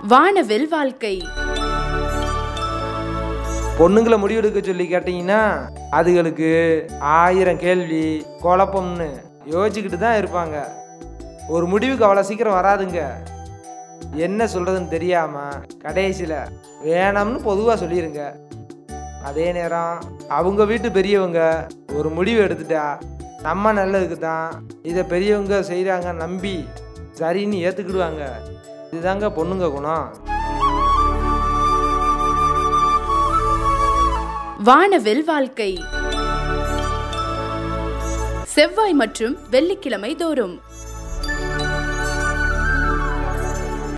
வானவில் வாழ்க்கை பொண்ணுங்களை முடிவெடுக்க சொல்லி கேட்டிங்கன்னா அதுகளுக்கு ஆயிரம் கேள்வி குழப்பம்னு யோசிச்சுக்கிட்டு தான் இருப்பாங்க ஒரு முடிவுக்கு அவ்வளோ சீக்கிரம் வராதுங்க என்ன சொல்கிறதுன்னு தெரியாமல் கடைசியில் வேணாம்னு பொதுவாக சொல்லிடுங்க அதே நேரம் அவங்க வீட்டு பெரியவங்க ஒரு முடிவு எடுத்துட்டா நம்ம நல்லதுக்கு தான் இதை பெரியவங்க செய்கிறாங்க நம்பி சரின்னு ஏற்றுக்கிடுவாங்க இதுதாங்க பொண்ணுங்க குணம் வானவில் வாழ்க்கை செவ்வாய் மற்றும் வெள்ளிக்கிழமை தோறும்